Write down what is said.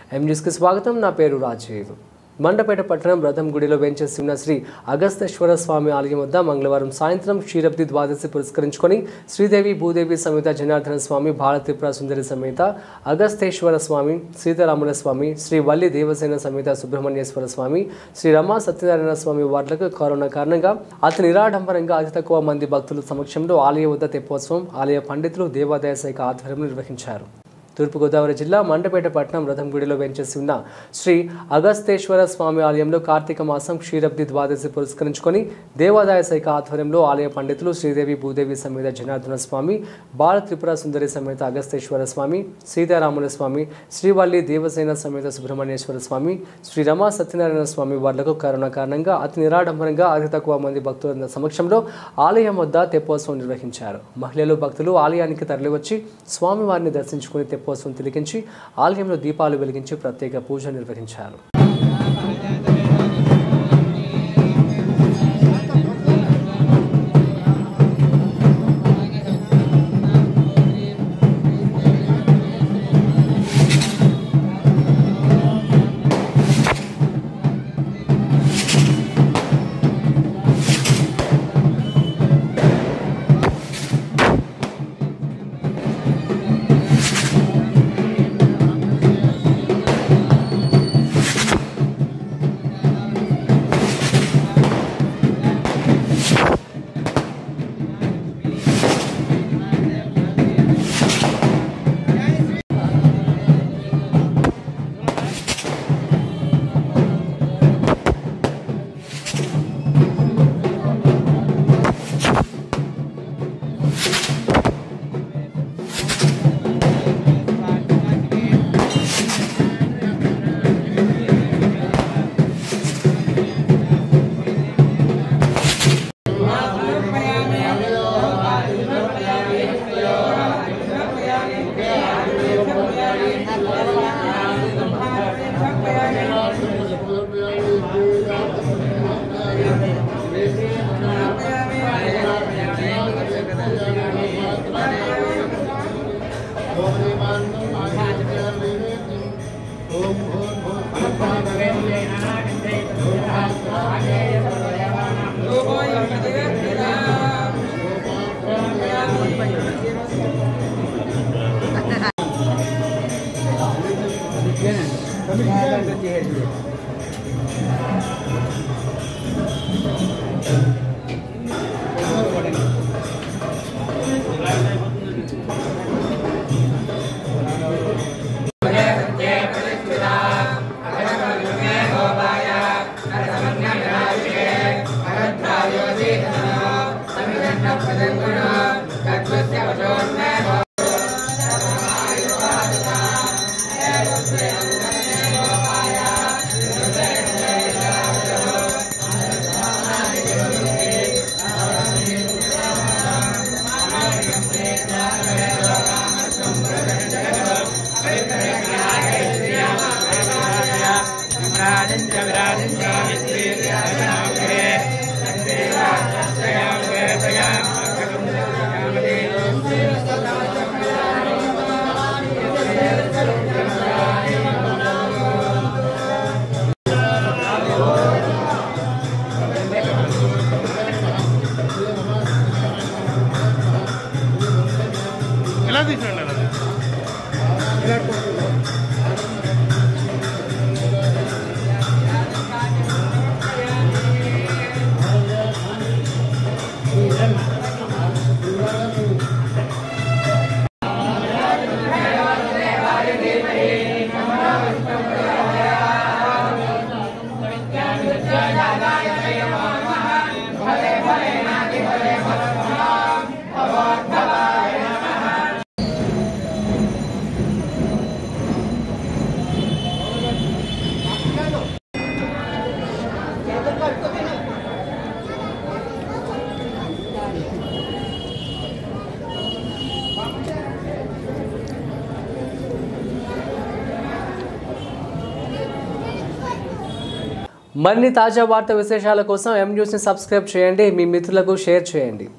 ఎం న్యూస్కి స్వాగతం నా పేరు రాజీవ్ మండపేట పట్టణం రథం గుడిలో వెంచేసి ఉన్న శ్రీ అగస్తేశ్వర స్వామి ఆలయం వద్ద మంగళవారం సాయంత్రం క్షీరబ్ది ద్వాదశి పురస్కరించుకొని శ్రీదేవి భూదేవి సమేత జనార్దన స్వామి భారత త్రిపుర సుందరి సమేత అగస్తేశ్వర స్వామి సీతారాముల స్వామి శ్రీ వల్లి దేవసేన సమేత సుబ్రహ్మణ్యేశ్వర స్వామి శ్రీ రమా సత్యనారాయణ స్వామి వార్లకు కరోనా కారణంగా అతి నిరాడంబరంగా అతి తక్కువ మంది భక్తుల సమక్షంలో ఆలయ వద్ద తెప్పోత్సవం ఆలయ పండితులు దేవాదాయ శాఖ ఆధ్వర్యంలో నిర్వహించారు తూర్పుగోదావరి జిల్లా మండపేట పట్టణం రథంగుడిలో వెంచేసి ఉన్న శ్రీ అగస్తేశ్వర స్వామి ఆలయంలో కార్తీక మాసం క్షీరబ్ది ద్వాదశి పురస్కరించుకొని దేవాదాయ శాఖ ఆధ్వర్యంలో ఆలయ పండితులు శ్రీదేవి భూదేవి సమేత జనార్దన స్వామి బాల త్రిపుర సుందరి సమేత అగస్తేశ్వర స్వామి సీతారాముల స్వామి శ్రీవల్లి దేవసేన సమేత సుబ్రహ్మణ్యేశ్వర స్వామి శ్రీ రమా సత్యనారాయణ స్వామి వార్లకు కరోనా కారణంగా అతి నిరాడంబరంగా అతి తక్కువ మంది భక్తుల సమక్షంలో ఆలయం వద్ద తెప్పోత్సవం నిర్వహించారు మహిళలు భక్తులు ఆలయానికి తరలివచ్చి స్వామివారిని దర్శించుకుని తెప్పోత్సవం తిలిగించి ఆలయంలో దీపాలు వెలిగించి ప్రత్యేక పూజ నిర్వహించారు ఎలా తీసినాడు అది మరిన్ని తాజా వార్త విశేషాల కోసం ఎం న్యూస్ని సబ్స్క్రైబ్ చేయండి మీ మిత్రులకు షేర్ చేయండి